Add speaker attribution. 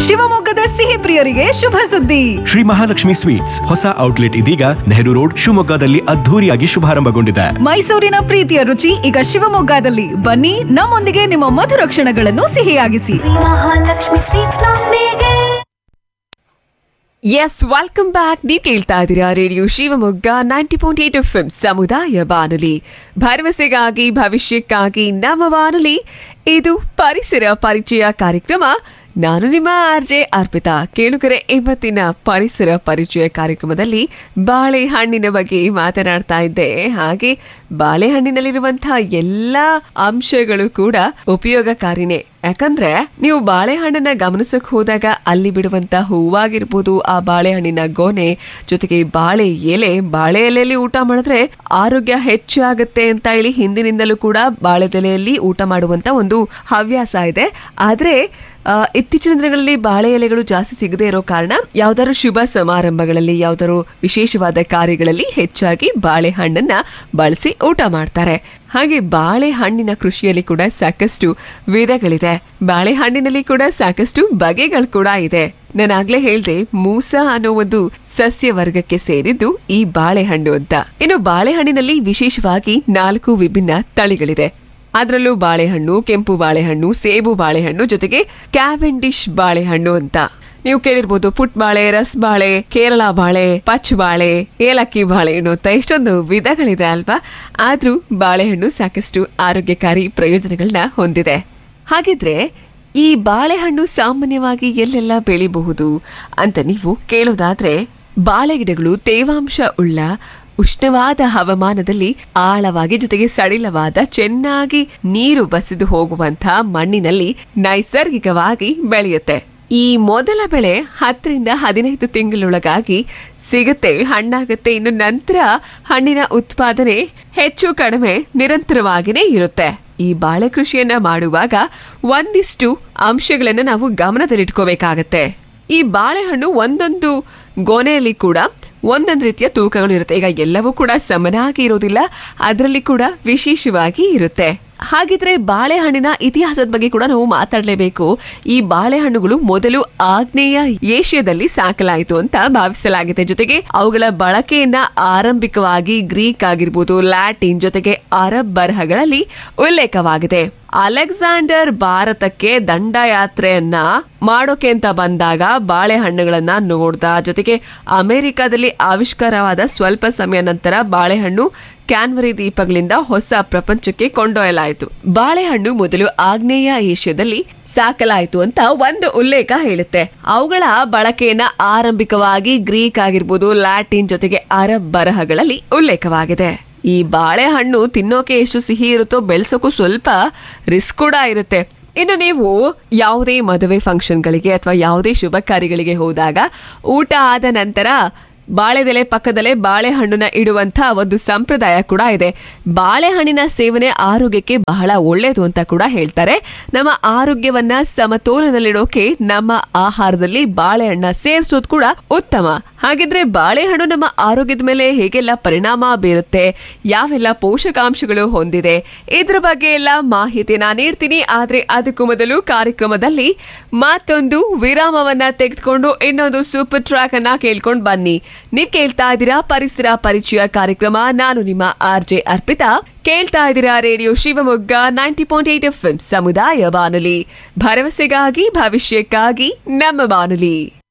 Speaker 1: ಶಿವಮೊಗ್ಗದ ಸಿಹಿ ಪ್ರಿಯರಿಗೆ ಶುಭ ಸುದ್ದಿ
Speaker 2: ಶ್ರೀ ಮಹಾಲಕ್ಷ್ಮಿ ಸ್ವೀಟ್ಸ್ ಹೊಸ ಔಟ್ಲೆಟ್ ಇದೀಗ ನೆಹರು ರೋಡ್ ಶಿವಮೊಗ್ಗದಲ್ಲಿ ಅದ್ಧೂರಿಯಾಗಿ ಶುಭಾರಂಭಗೊಂಡಿದೆ
Speaker 1: ಮೈಸೂರಿನ ಪ್ರೀತಿಯ ರುಚಿ ಈಗ ಶಿವಮೊಗ್ಗದಲ್ಲಿ ಬನ್ನಿ ನಮ್ಮೊಂದಿಗೆ ನಿಮ್ಮ ಮಧುರ ಕ್ಷಣಗಳನ್ನು ಸಿಹಿಯಾಗಿಸಿ
Speaker 3: ಮಹಾಲಕ್ಷ್ಮಿ ಸ್ವೀಟ್ಸ್ ನೊಂದಿಗೆ
Speaker 4: ಎಸ್ ವೆಲ್ಕಮ್ ಬ್ಯಾಕ್ ನೀವು ಕೇಳ್ತಾ ಇದ್ದೀರಾ radio Shivamogga ninety point eight F ಸಮುದಾಯ ಬಾನುಲಿ ಭರವಸೆಗಾಗಿ ಭವಿಷ್ಯಕ್ಕಾಗಿ ನಮ್ಮ ಬಾನುಲಿ ಇದು ಪರಿಸರ ಪರಿಚಯ ಕಾರ್ಯಕ್ರಮ ನಾನು ನಿಮ್ಮ ಆರ್ಜೆ ಅರ್ಪಿತಾ ಕೇಳುಗರೆ ಇವತ್ತಿನ ಪರಿಸರ ಪರಿಚಯ ಕಾರ್ಯಕ್ರಮದಲ್ಲಿ ಬಾಳೆಹಣ್ಣಿನ ಬಗ್ಗೆ ಮಾತನಾಡ್ತಾ ಇದ್ದೆ ಹಾಗೆ ಬಾಳೆಹಣ್ಣಿನಲ್ಲಿರುವಂತಹ ಎಲ್ಲ ಅಂಶಗಳು ಕೂಡ ಉಪಯೋಗಕಾರಿನೇ ಯಾಕಂದ್ರೆ ನೀವು ಬಾಳೆಹಣ್ಣನ್ನ ಗಮನಿಸಕ್ ಹೋದಾಗ ಅಲ್ಲಿ ಬಿಡುವಂತ ಹೂವಾಗಿರ್ಬೋದು ಆ ಬಾಳೆಹಣ್ಣಿನ ಗೊನೆ ಜೊತೆಗೆ ಬಾಳೆ ಎಲೆ ಬಾಳೆ ಎಲೆಯಲ್ಲಿ ಊಟ ಮಾಡಿದ್ರೆ ಆರೋಗ್ಯ ಹೆಚ್ಚಾಗುತ್ತೆ ಅಂತ ಹೇಳಿ ಹಿಂದಿನಿಂದಲೂ ಕೂಡ ಬಾಳೆದೆಲೆಯಲ್ಲಿ ಊಟ ಮಾಡುವಂತ ಒಂದು ಹವ್ಯಾಸ ಇದೆ ಆದ್ರೆ ಆ, ಇತ್ತೀಚಿನ ದಿನಗಳಲ್ಲಿ ಬಾಳೆ ಎಲೆಗಳು ಜಾಸ್ತಿ ಸಿಗದೇ ಇರೋ ಕಾರಣ ಯಾವ್ದಾದ್ರು ಶುಭ ಸಮಾರಂಭಗಳಲ್ಲಿ ಯಾವ್ದಾದ್ರು ವಿಶೇಷವಾದ ಕಾರ್ಯಗಳಲ್ಲಿ ಹೆಚ್ಚಾಗಿ ಬಾಳೆಹಣ್ಣನ್ನ ಬಳಸಿ ಊಟ ಮಾಡ್ತಾರೆ ಹಾಗೆ ಬಾಳೆಹಣ್ಣಿನ ಕೃಷಿಯಲ್ಲಿ ಕೂಡ ಸಾಕಷ್ಟು ವಿಧಗಳಿದೆ ಬಾಳೆಹಣ್ಣಿನಲ್ಲಿ ಕೂಡ ಸಾಕಷ್ಟು ಬಗೆಗಳು ಕೂಡ ಇದೆ ನಾನಾಗ್ಲೇ ಹೇಳ್ದೆ ಮೂಸ ಅನ್ನೋ ಒಂದು ಸಸ್ಯ ವರ್ಗಕ್ಕೆ ಸೇರಿದ್ದು ಈ ಬಾಳೆಹಣ್ಣು ಅಂತ ಇನ್ನು ಬಾಳೆಹಣ್ಣಿನಲ್ಲಿ ವಿಶೇಷವಾಗಿ ನಾಲ್ಕು ವಿಭಿನ್ನ ತಳಿಗಳಿದೆ ಅದರಲ್ಲೂ ಬಾಳೆಹಣ್ಣು ಕೆಂಪು ಬಾಳೆಹಣ್ಣು ಸೇಬು ಬಾಳೆಹಣ್ಣು ಜೊತೆಗೆ ಕ್ಯಾವೆಂಡಿಶ್ ಬಾಳೆಹಣ್ಣು ಅಂತ ನೀವು ಕೇಳಿರ್ಬೋದು ಪುಟ್ ಬಾಳೆ ರಸ್ ಬಾಳೆ ಕೇರಳ ಬಾಳೆ ಪಚ್ ಬಾಳೆ ಏಲಕ್ಕಿ ಬಾಳೆಹಣ್ಣು ಅಂತ ಎಷ್ಟೊಂದು ವಿಧಗಳಿದೆ ಅಲ್ವಾ ಆದ್ರೂ ಬಾಳೆಹಣ್ಣು ಸಾಕಷ್ಟು ಆರೋಗ್ಯಕಾರಿ ಪ್ರಯೋಜನಗಳನ್ನ ಹೊಂದಿದೆ ಹಾಗಿದ್ರೆ ಈ ಬಾಳೆಹಣ್ಣು ಸಾಮಾನ್ಯವಾಗಿ ಎಲ್ಲೆಲ್ಲ ಬೆಳಿಬಹುದು ಅಂತ ನೀವು ಕೇಳೋದಾದ್ರೆ ಬಾಳೆ ಗಿಡಗಳು ತೇವಾಂಶ ಉಳ್ಳ ಉಷ್ಣವಾದ ಹವಾಮಾನದಲ್ಲಿ ಆಳವಾಗಿ ಜೊತೆಗೆ ಸಡಿಲವಾದ ಚೆನ್ನಾಗಿ ನೀರು ಬಸಿದು ಹೋಗುವಂತಹ ಮಣ್ಣಿನಲ್ಲಿ ನೈಸರ್ಗಿಕವಾಗಿ ಬೆಳೆಯುತ್ತೆ ಈ ಮೊದಲ ಬೆಳೆ ಹತ್ತರಿಂದ ಹದಿನೈದು ತಿಂಗಳೊಳಗಾಗಿ ಸಿಗುತ್ತೆ ಹಣ್ಣಾಗುತ್ತೆ ಇನ್ನು ನಂತರ ಹಣ್ಣಿನ ಉತ್ಪಾದನೆ ಹೆಚ್ಚು ಕಡಿಮೆ ನಿರಂತರವಾಗಿನೇ ಇರುತ್ತೆ ಈ ಬಾಳೆ ಕೃಷಿಯನ್ನ ಮಾಡುವಾಗ ಒಂದಿಷ್ಟು ಅಂಶಗಳನ್ನ ನಾವು ಗಮನದಲ್ಲಿಟ್ಕೋಬೇಕಾಗತ್ತೆ ಈ ಬಾಳೆಹಣ್ಣು ಒಂದೊಂದು ಗೊನೆಯಲ್ಲಿ ಕೂಡ ಒಂದೊಂದು ರೀತಿಯ ತೂಕಗಳು ಇರುತ್ತೆ ಈಗ ಎಲ್ಲವೂ ಕೂಡ ಸಮನಾಗಿ ಇರೋದಿಲ್ಲ ಅದರಲ್ಲಿ ಕೂಡ ವಿಶೇಷವಾಗಿ ಇರುತ್ತೆ ಹಾಗಿದ್ರೆ ಬಾಳೆಹಣ್ಣಿನ ಇತಿಹಾಸದ ಬಗ್ಗೆ ಕೂಡ ನಾವು ಮಾತಾಡಲೇಬೇಕು ಈ ಬಾಳೆಹಣ್ಣುಗಳು ಮೊದಲು ಆಗ್ನೇಯ ಏಷ್ಯಾದಲ್ಲಿ ಸಾಕಲಾಯಿತು ಅಂತ ಭಾವಿಸಲಾಗಿದೆ ಜೊತೆಗೆ ಅವುಗಳ ಬಳಕೆಯನ್ನ ಆರಂಭಿಕವಾಗಿ ಗ್ರೀಕ್ ಆಗಿರ್ಬೋದು ಲ್ಯಾಟಿನ್ ಜೊತೆಗೆ ಅರಬ್ ಬರಹಗಳಲ್ಲಿ ಉಲ್ಲೇಖವಾಗಿದೆ ಅಲೆಕ್ಸಾಂಡರ್ ಭಾರತಕ್ಕೆ ದಂಡಯಾತ್ರೆಯನ್ನ ಮಾಡೋಕೆ ಅಂತ ಬಂದಾಗ ಬಾಳೆಹಣ್ಣುಗಳನ್ನ ನೋಡ್ದ ಜೊತೆಗೆ ಅಮೆರಿಕದಲ್ಲಿ ಆವಿಷ್ಕಾರವಾದ ಸ್ವಲ್ಪ ಸಮಯ ನಂತರ ಬಾಳೆಹಣ್ಣು ಕ್ಯಾನ್ವರಿ ದೀಪಗಳಿಂದ ಹೊಸ ಪ್ರಪಂಚಕ್ಕೆ ಕೊಂಡೊಯ್ಯಲಾಯಿತು ಬಾಳೆಹಣ್ಣು ಮೊದಲು ಆಗ್ನೇಯ ಏಷ್ಯಾದಲ್ಲಿ ಸಾಕಲಾಯಿತು ಅಂತ ಒಂದು ಉಲ್ಲೇಖ ಹೇಳುತ್ತೆ ಅವುಗಳ ಬಳಕೆಯನ್ನ ಆರಂಭಿಕವಾಗಿ ಗ್ರೀಕ್ ಆಗಿರ್ಬೋದು ಲ್ಯಾಟಿನ್ ಜೊತೆಗೆ ಅರಬ್ ಬರಹಗಳಲ್ಲಿ ಉಲ್ಲೇಖವಾಗಿದೆ ಈ ಬಾಳೆಹಣ್ಣು ತಿನ್ನೋಕೆ ಎಷ್ಟು ಸಿಹಿ ಇರುತ್ತೋ ಬೆಳೆಸೋಕು ಸ್ವಲ್ಪ ರಿಸ್ಕ್ ಕೂಡ ಇರುತ್ತೆ ಇನ್ನು ನೀವು ಯಾವುದೇ ಮದುವೆ ಫಂಕ್ಷನ್ಗಳಿಗೆ ಅಥವಾ ಯಾವುದೇ ಶುಭ ಕಾರ್ಯಗಳಿಗೆ ಹೋದಾಗ ಊಟ ಆದ ನಂತರ ಬಾಳೆದೆಲೆ ಪಕ್ಕದಲ್ಲೇ ಬಾಳೆಹಣ್ಣನ್ನ ಇಡುವಂತ ಒಂದು ಸಂಪ್ರದಾಯ ಕೂಡ ಇದೆ ಬಾಳೆಹಣ್ಣಿನ ಸೇವನೆ ಆರೋಗ್ಯಕ್ಕೆ ಬಹಳ ಒಳ್ಳೆಯದು ಅಂತ ಕೂಡ ಹೇಳ್ತಾರೆ ನಮ್ಮ ಆರೋಗ್ಯವನ್ನ ಸಮತೋಲನದಲ್ಲಿಡೋಕೆ ನಮ್ಮ ಆಹಾರದಲ್ಲಿ ಬಾಳೆಹಣ್ಣ ಸೇರಿಸೋದು ಕೂಡ ಉತ್ತಮ ಹಾಗಿದ್ರೆ ಬಾಳೆಹಣ್ಣು ನಮ್ಮ ಆರೋಗ್ಯದ ಮೇಲೆ ಹೇಗೆಲ್ಲ ಪರಿಣಾಮ ಬೀರುತ್ತೆ ಯಾವೆಲ್ಲ ಪೋಷಕಾಂಶಗಳು ಹೊಂದಿದೆ ಇದ್ರ ಬಗ್ಗೆ ಎಲ್ಲ ಮಾಹಿತಿನ ನೀಡ್ತೀನಿ ಆದ್ರೆ ಅದಕ್ಕೂ ಮೊದಲು ಕಾರ್ಯಕ್ರಮದಲ್ಲಿ ಮತ್ತೊಂದು ವಿರಾಮವನ್ನ ತೆಗೆದುಕೊಂಡು ಇನ್ನೊಂದು ಸೂಪರ್ ಟ್ರ್ಯಾಕ್ ಅನ್ನ ಕೇಳ್ಕೊಂಡು ಬನ್ನಿ ನೀವ್ ಕೇಳ್ತಾ ಇದ್ದೀರಾ ಪರಿಸರ ಪರಿಚಯ ಕಾರ್ಯಕ್ರಮ ನಾನು ನಿಮ್ಮ ಆರ್ ಜೆ ಅರ್ಪಿತಾ ಕೇಳ್ತಾ ಇದ್ದೀರಾ radio Shivamogga ninety point eight F ಸಮುದಾಯ ಬಾನುಲಿ ಭರವಸೆಗಾಗಿ ಭವಿಷ್ಯಕ್ಕಾಗಿ ನಮ್ಮ ಬಾನುಲಿ